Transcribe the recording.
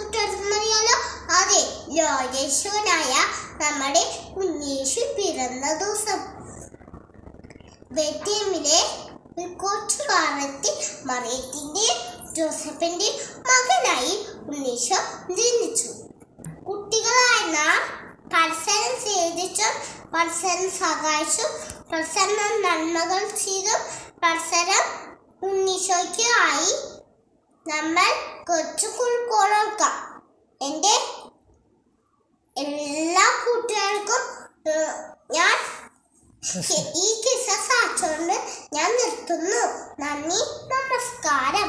കൂട്ടുകാർക്കും അറിയാലോ അതെ ലോകേശ്വരനായ നമ്മുടെ ഉണ്ണീഷു പിറന്ന ദിവസം ബെത്തേമിലെ ഒരു കൊച്ചു കാലത്തിൽ മറിയത്തിന്റെ ജോസഫിന്റെ മകനായി ഉണ്ണീഷോ ജനിച്ചു കുട്ടികളായ നാം പരസ്പരം സ്നേഹിച്ചും പരസ്പരം സഹായിച്ചും പരസ്പരം നന്മകൾ ചെയ്തും പരസ്പരം ഉണ്ണീഷോയ്ക്ക് ആയി നമ്മൾ കൊച്ചു കുഴുക്കോളക്കാം എൻ്റെ എല്ലാ കൂട്ടുകാർക്കും ഏഹ്, ഞാൻ ഈ കിസ്സ സാച്ചുകൊണ്ട് ഞാൻ നിർത്തുന്നു നന്ദി നമസ്കാരം